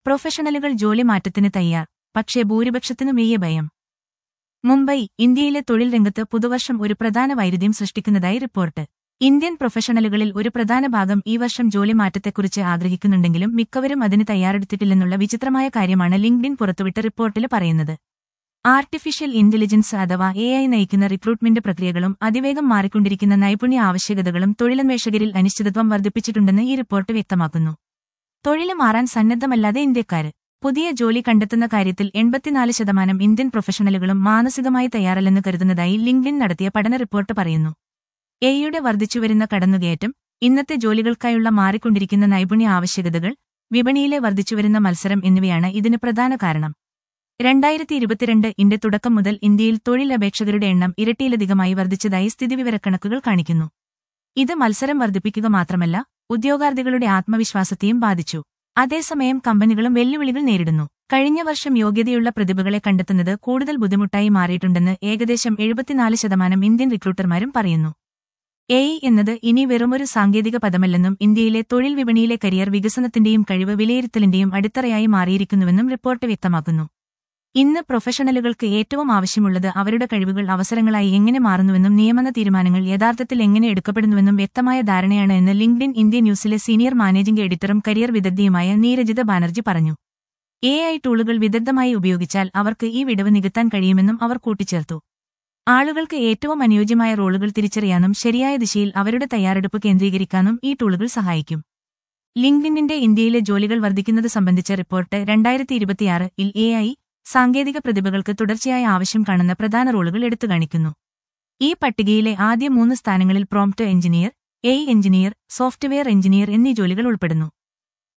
പ്രൊഫഷണലുകൾ ജോലി മാറ്റത്തിന് തയ്യാർ പക്ഷേ ഭൂരിപക്ഷത്തിനു മെയ്യ ഭയം മുംബൈ ഇന്ത്യയിലെ തൊഴിൽ രംഗത്ത് പുതുവർഷം ഒരു പ്രധാന വൈരുദ്ധ്യം സൃഷ്ടിക്കുന്നതായി റിപ്പോർട്ട് ഇന്ത്യൻ പ്രൊഫഷണലുകളിൽ ഒരു പ്രധാന ഭാഗം ഈ വർഷം ജോലി മാറ്റത്തെക്കുറിച്ച് ആഗ്രഹിക്കുന്നുണ്ടെങ്കിലും മിക്കവരും അതിന് തയ്യാറെടുത്തിട്ടില്ലെന്നുള്ള വിചിത്രമായ കാര്യമാണ് ലിങ്ക്ഡിൻ പുറത്തുവിട്ട റിപ്പോർട്ടിൽ പറയുന്നത് ആർട്ടിഫിഷ്യൽ ഇന്റലിജൻസ് അഥവാ എ ഐ നയിക്കുന്ന റിക്രൂട്ട്മെന്റ് പ്രക്രിയകളും അതിവേഗം മാറിക്കൊണ്ടിരിക്കുന്ന നൈപുണ്യ ആവശ്യകതകളും തൊഴിലന്വേഷകരിൽ അനിശ്ചിതത്വം വർദ്ധിപ്പിച്ചിട്ടുണ്ടെന്ന് ഈ റിപ്പോർട്ട് വ്യക്തമാക്കുന്നു തൊഴില് മാറാൻ സന്നദ്ധമല്ലാതെ ഇന്ത്യക്കാര് പുതിയ ജോലി കണ്ടെത്തുന്ന കാര്യത്തിൽ എൺപത്തിനാല് ശതമാനം ഇന്ത്യൻ പ്രൊഫഷണലുകളും മാനസികമായി തയ്യാറല്ലെന്ന് കരുതുന്നതായി ലിങ്ക്ഡിൻ നടത്തിയ പഠന റിപ്പോർട്ട് പറയുന്നു എയുടെ വർദ്ധിച്ചുവരുന്ന കടന്നുകയറ്റം ഇന്നത്തെ ജോലികൾക്കായുള്ള മാറിക്കൊണ്ടിരിക്കുന്ന നൈപുണ്യ ആവശ്യകതകൾ വിപണിയിലെ വർദ്ധിച്ചുവരുന്ന മത്സരം എന്നിവയാണ് ഇതിന് പ്രധാന കാരണം രണ്ടായിരത്തി ഇരുപത്തിരണ്ട് ഇന്റെ തുടക്കം മുതൽ ഇന്ത്യയിൽ തൊഴിലപേക്ഷകരുടെ എണ്ണം ഇരട്ടിയിലധികമായി വർദ്ധിച്ചതായി സ്ഥിതിവിവരക്കണക്കുകൾ കാണിക്കുന്നു ഇത് മത്സരം വർദ്ധിപ്പിക്കുക മാത്രമല്ല ഉദ്യോഗാർത്ഥികളുടെ ആത്മവിശ്വാസത്തെയും ബാധിച്ചു അതേസമയം കമ്പനികളും വെല്ലുവിളികൾ നേരിടുന്നു കഴിഞ്ഞ വർഷം യോഗ്യതയുള്ള പ്രതിഭകളെ കണ്ടെത്തുന്നത് കൂടുതൽ ബുദ്ധിമുട്ടായി മാറിയിട്ടുണ്ടെന്ന് ഏകദേശം എഴുപത്തിനാല് ശതമാനം ഇന്ത്യൻ റിക്രൂട്ടർമാരും പറയുന്നു എ എന്നത് ഇനി വെറുമൊരു സാങ്കേതിക പദമല്ലെന്നും ഇന്ത്യയിലെ തൊഴിൽ വിപണിയിലെ കരിയർ വികസനത്തിന്റെയും കഴിവ് വിലയിരുത്തലിന്റെയും അടിത്തറയായി മാറിയിരിക്കുന്നുവെന്നും റിപ്പോർട്ട് വ്യക്തമാക്കുന്നു ഇന്ന് പ്രൊഫഷണലുകൾക്ക് ഏറ്റവും ആവശ്യമുള്ളത് അവരുടെ കഴിവുകൾ അവസരങ്ങളായി എങ്ങനെ മാറുന്നുവെന്നും നിയമന തീരുമാനങ്ങൾ യഥാർത്ഥത്തിൽ എങ്ങനെ എടുക്കപ്പെടുന്നുവെന്നും വ്യക്തമായ ധാരണയാണ് എന്ന് ലിങ്ക്ഡിൻ ഇന്ത്യ ന്യൂസിലെ സീനിയർ മാനേജിംഗ് എഡിറ്ററും കരിയർ വിദഗ്ധയുമായ നീരജിത ബാനർജി പറഞ്ഞു എ ഐ ടൂളുകൾ വിദഗ്ധമായി ഉപയോഗിച്ചാൽ അവർക്ക് ഈ വിടവ് നികത്താൻ കഴിയുമെന്നും അവർ കൂട്ടിച്ചേർത്തു ആളുകൾക്ക് ഏറ്റവും അനുയോജ്യമായ റോളുകൾ തിരിച്ചറിയാനും ശരിയായ ദിശയിൽ അവരുടെ തയ്യാറെടുപ്പ് കേന്ദ്രീകരിക്കാനും ഈ ടൂളുകൾ സഹായിക്കും ലിങ്ക്ഡിനിന്റെ ഇന്ത്യയിലെ ജോലികൾ വർദ്ധിക്കുന്നത് സംബന്ധിച്ച റിപ്പോർട്ട് രണ്ടായിരത്തി ഇരുപത്തിയാറ് ഇൽ എ ഐ സാങ്കേതിക പ്രതിഭകൾക്ക് തുടർച്ചയായ ആവശ്യം കാണുന്ന പ്രധാന റോളുകൾ എടുത്തുകാണിക്കുന്നു ഈ പട്ടികയിലെ ആദ്യ മൂന്ന് സ്ഥാനങ്ങളിൽ prompt engineer A engineer software engineer എന്നീ ജോലികൾ ഉൾപ്പെടുന്നു